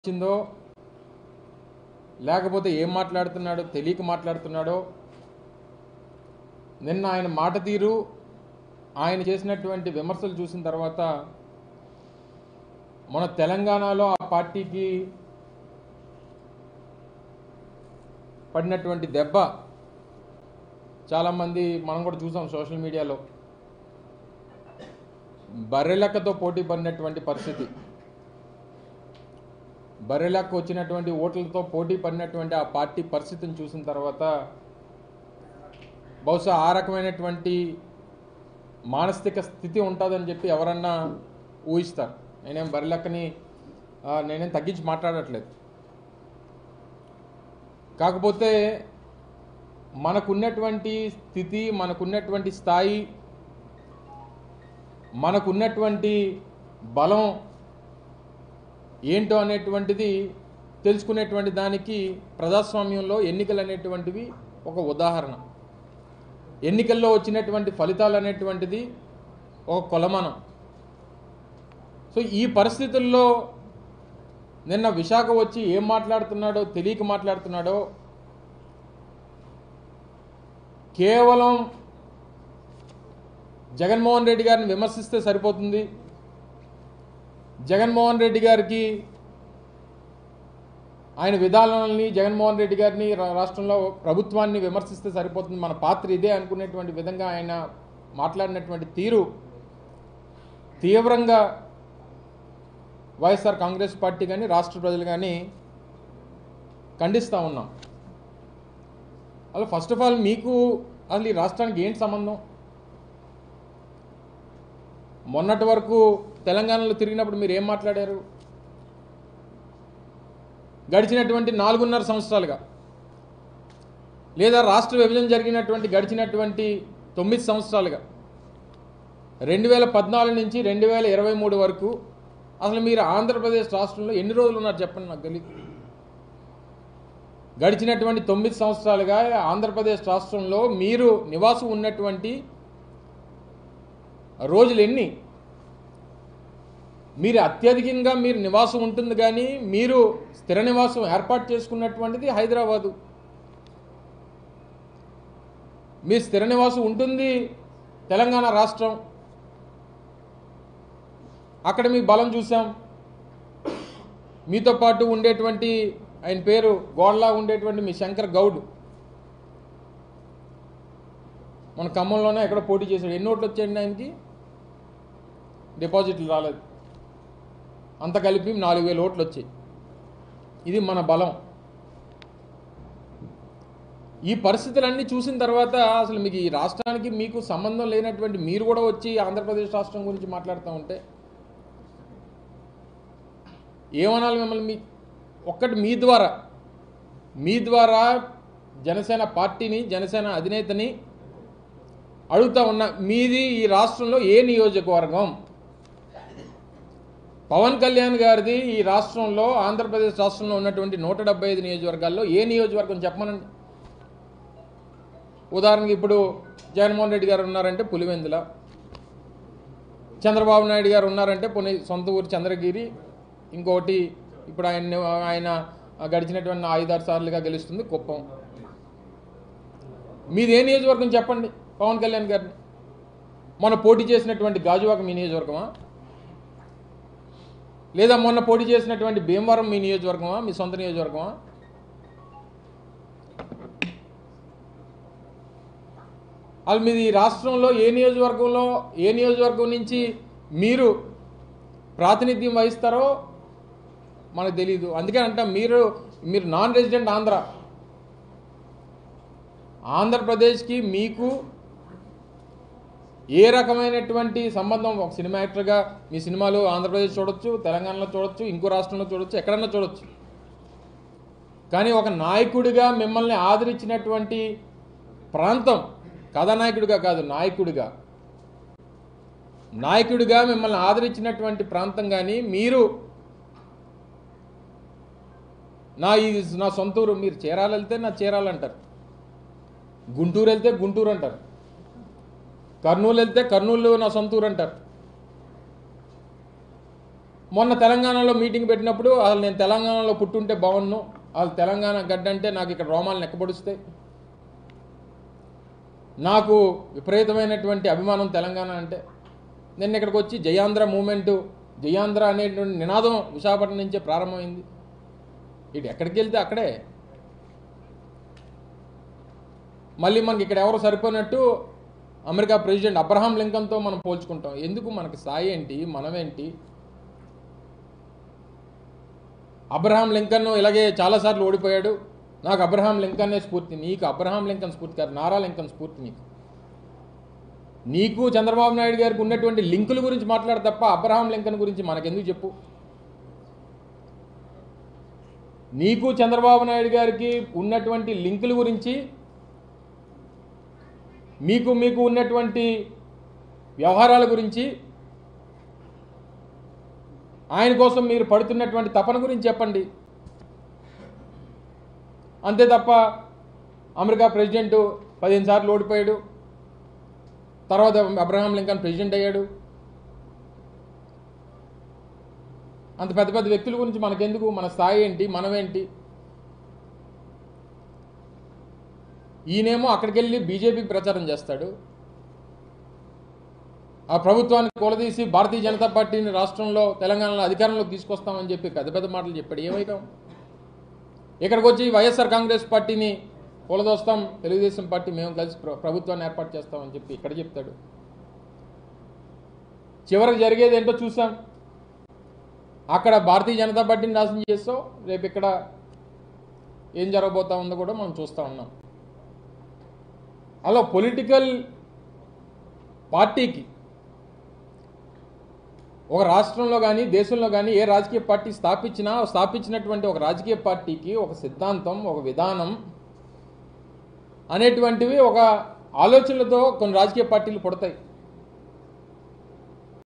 వచ్చిందో లేకపోతే ఏం మాట్లాడుతున్నాడో తెలియక మాట్లాడుతున్నాడో నిన్న ఆయన మాట తీరు ఆయన చేసినటువంటి విమర్శలు చూసిన తర్వాత మన తెలంగాణలో ఆ పార్టీకి పడినటువంటి దెబ్బ చాలామంది మనం కూడా చూసాం సోషల్ మీడియాలో బర్రెలెక్కతో పోటీ పడినటువంటి పరిస్థితి బర్రెలకు వచ్చినటువంటి ఓట్లతో పోటీ పడినటువంటి ఆ పార్టీ పరిస్థితిని చూసిన తర్వాత బహుశా ఆ రకమైనటువంటి మానసిక స్థితి ఉంటుందని చెప్పి ఎవరన్నా ఊహిస్తారు నేనేం బర్రెలెక్కని ఆ, నేనేం తగ్గించి మాట్లాడట్లేదు కాకపోతే మనకున్నటువంటి స్థితి మనకున్నటువంటి స్థాయి మనకున్నటువంటి బలం ఏంటో అనేటువంటిది తెలుసుకునేటువంటి దానికి ప్రజాస్వామ్యంలో ఎన్నికలు అనేటువంటివి ఒక ఉదాహరణ ఎన్నికల్లో వచ్చినటువంటి ఫలితాలు అనేటువంటిది ఒక కొలమానం సో ఈ పరిస్థితుల్లో నిన్న విశాఖ వచ్చి ఏం మాట్లాడుతున్నాడో తెలియక మాట్లాడుతున్నాడో కేవలం జగన్మోహన్ రెడ్డి గారిని విమర్శిస్తే సరిపోతుంది జగన్మోహన్ రెడ్డి గారికి ఆయన విధానాలని జగన్మోహన్ రెడ్డి గారిని రా- రాష్ట్రంలో ప్రభుత్వాన్ని విమర్శిస్తే సరిపోతుంది మన పాత్ర ఇదే అనుకునేటువంటి విధంగా ఆయన మాట్లాడినటువంటి తీరు తీవ్రంగా వైఎస్ఆర్ కాంగ్రెస్ పార్టీ కానీ రాష్ట్ర ప్రజలు కానీ ఖండిస్తూ ఉన్నాం అలా ఫస్ట్ ఆఫ్ ఆల్ మీకు అసలు ఈ రాష్ట్రానికి ఏంటి సంబంధం మొన్నటి వరకు తెలంగాణలో తిరిగినప్పుడు మీరు ఏం మాట్లాడారు గడిచినటువంటి నాలుగున్నర సంవత్సరాలుగా లేదా రాష్ట్ర విభజన జరిగినటువంటి గడిచినటువంటి తొమ్మిది సంవత్సరాలుగా రెండు వేల పద్నాలుగు నుంచి రెండు వేల ఇరవై మూడు వరకు అసలు మీరు ఆంధ్రప్రదేశ్ రాష్ట్రంలో ఎన్ని రోజులు ఉన్నారు చెప్పండి నాకు తెలియదు గడిచినటువంటి తొమ్మిది సంవత్సరాలుగా ఆంధ్రప్రదేశ్ రాష్ట్రంలో మీరు నివాసం ఉన్నటువంటి రోజులు ఎన్ని మీరు అత్యధికంగా మీరు నివాసం ఉంటుంది కానీ మీరు స్థిర నివాసం ఏర్పాటు చేసుకున్నటువంటిది హైదరాబాదు మీ స్థిర నివాసం ఉంటుంది తెలంగాణ రాష్ట్రం అక్కడ మీ బలం చూసాం మీతో పాటు ఉండేటువంటి ఆయన పేరు గోడలా ఉండేటువంటి మీ శంకర్ గౌడ్ మన ఖమ్మంలోనే ఎక్కడ పోటీ చేశాడు ఎన్ని ఓట్లు వచ్చాయండి ఆయనకి డిపాజిట్లు రాలేదు అంత కలిపి నాలుగు వేల ఓట్లు వచ్చాయి ఇది మన బలం ఈ పరిస్థితులన్నీ చూసిన తర్వాత అసలు మీకు ఈ రాష్ట్రానికి మీకు సంబంధం లేనటువంటి మీరు కూడా వచ్చి ఆంధ్రప్రదేశ్ రాష్ట్రం గురించి మాట్లాడుతూ ఉంటే ఏమనాలి మిమ్మల్ని మీ ఒక్కటి మీ ద్వారా మీ ద్వారా జనసేన పార్టీని జనసేన అధినేతని అడుగుతా ఉన్నా మీది ఈ రాష్ట్రంలో ఏ నియోజకవర్గం పవన్ కళ్యాణ్ గారిది ఈ రాష్ట్రంలో ఆంధ్రప్రదేశ్ రాష్ట్రంలో ఉన్నటువంటి నూట డెబ్బై ఐదు నియోజకవర్గాల్లో ఏ నియోజకవర్గం చెప్పమనండి ఉదాహరణకి ఇప్పుడు జగన్మోహన్ రెడ్డి గారు ఉన్నారంటే పులివెందుల చంద్రబాబు నాయుడు గారు ఉన్నారంటే పుని సొంత ఊరు చంద్రగిరి ఇంకోటి ఇప్పుడు ఆయన ఆయన గడిచినటువంటి ఐదారు సార్లుగా గెలుస్తుంది కుప్పం మీది ఏ నియోజకవర్గం చెప్పండి పవన్ కళ్యాణ్ గారిని మొన్న పోటీ చేసినటువంటి గాజువాక మీ నియోజకవర్గమా లేదా మొన్న పోటీ చేసినటువంటి భీమవరం మీ నియోజకవర్గమా మీ సొంత నియోజకవర్గమా అసలు మీది ఈ రాష్ట్రంలో ఏ నియోజకవర్గంలో ఏ నియోజకవర్గం నుంచి మీరు ప్రాతినిధ్యం వహిస్తారో మనకు తెలియదు అందుకే అంటాం మీరు మీరు నాన్ రెసిడెంట్ ఆంధ్ర ఆంధ్రప్రదేశ్కి మీకు ఏ రకమైనటువంటి సంబంధం ఒక సినిమా యాక్టర్గా మీ సినిమాలు ఆంధ్రప్రదేశ్ చూడొచ్చు తెలంగాణలో చూడొచ్చు ఇంకో రాష్ట్రంలో చూడొచ్చు ఎక్కడన్నా చూడొచ్చు కానీ ఒక నాయకుడిగా మిమ్మల్ని ఆదరించినటువంటి ప్రాంతం కథానాయకుడిగా కాదు నాయకుడిగా నాయకుడిగా మిమ్మల్ని ఆదరించినటువంటి ప్రాంతం కానీ మీరు నా ఇది నా సొంత ఊరు మీరు చీరాలు వెళ్తే నా చీరాలు అంటారు గుంటూరు వెళ్తే గుంటూరు అంటారు కర్నూలు వెళ్తే కర్నూలు నా సొంత ఊరు అంటారు మొన్న తెలంగాణలో మీటింగ్ పెట్టినప్పుడు అసలు నేను తెలంగాణలో పుట్టుంటే బాగున్ను వాళ్ళు తెలంగాణ గడ్డ అంటే నాకు ఇక్కడ రోమాలు నెక్కబడుస్తాయి నాకు విపరీతమైనటువంటి అభిమానం తెలంగాణ అంటే నేను ఇక్కడికి వచ్చి జయాంధ్ర మూమెంటు జయాంధ్ర అనేటువంటి నినాదం విశాఖపట్నం నుంచే ప్రారంభమైంది ఇటు ఎక్కడికి వెళ్తే అక్కడే మళ్ళీ మనకి ఇక్కడ ఎవరు సరిపోయినట్టు అమెరికా ప్రెసిడెంట్ అబ్రహాం లింకన్తో మనం పోల్చుకుంటాం ఎందుకు మనకి సాయి ఏంటి మనమేంటి అబ్రహాం లింకన్ ఇలాగే చాలాసార్లు ఓడిపోయాడు నాకు అబ్రహాం లింకన్నే స్ఫూర్తి నీకు అబ్రహాం లింకన్ స్ఫూర్తి కాదు నారా లింకన్ స్ఫూర్తి నీకు నీకు చంద్రబాబు నాయుడు గారికి ఉన్నటువంటి లింకుల గురించి మాట్లాడు తప్ప అబ్రహాం లింకన్ గురించి మనకెందుకు చెప్పు నీకు చంద్రబాబు నాయుడు గారికి ఉన్నటువంటి లింకుల గురించి మీకు మీకు ఉన్నటువంటి వ్యవహారాల గురించి ఆయన కోసం మీరు పడుతున్నటువంటి తపన గురించి చెప్పండి అంతే తప్ప అమెరికా ప్రెసిడెంట్ పదిహేను సార్లు ఓడిపోయాడు తర్వాత అబ్రహాం లింకన్ ప్రెసిడెంట్ అయ్యాడు అంత పెద్ద పెద్ద వ్యక్తుల గురించి మనకెందుకు మన స్థాయి ఏంటి మనమేంటి ఈయనేమో అక్కడికి వెళ్ళి బీజేపీకి ప్రచారం చేస్తాడు ఆ ప్రభుత్వాన్ని కూలదీసి భారతీయ జనతా పార్టీని రాష్ట్రంలో తెలంగాణలో అధికారంలోకి తీసుకొస్తామని చెప్పి పెద్ద పెద్ద మాటలు చెప్పాడు ఏమైతాం ఇక్కడికి వచ్చి వైఎస్ఆర్ కాంగ్రెస్ పార్టీని కూలదోస్తాం తెలుగుదేశం పార్టీ మేము కలిసి ప్ర- ప్రభుత్వాన్ని ఏర్పాటు చేస్తామని చెప్పి ఇక్కడ చెప్తాడు చివరికి జరిగేది ఏంటో చూసాం అక్కడ భారతీయ జనతా పార్టీని నాశనం చేస్తాం రేపు ఇక్కడ ఏం జరగబోతా ఉందో కూడా మనం చూస్తూ ఉన్నాం అలా పొలిటికల్ పార్టీకి ఒక రాష్ట్రంలో కానీ దేశంలో కానీ ఏ రాజకీయ పార్టీ స్థాపించినా స్థాపించినటువంటి ఒక రాజకీయ పార్టీకి ఒక సిద్ధాంతం ఒక విధానం అనేటువంటివి ఒక ఆలోచనలతో కొన్ని రాజకీయ పార్టీలు పుడతాయి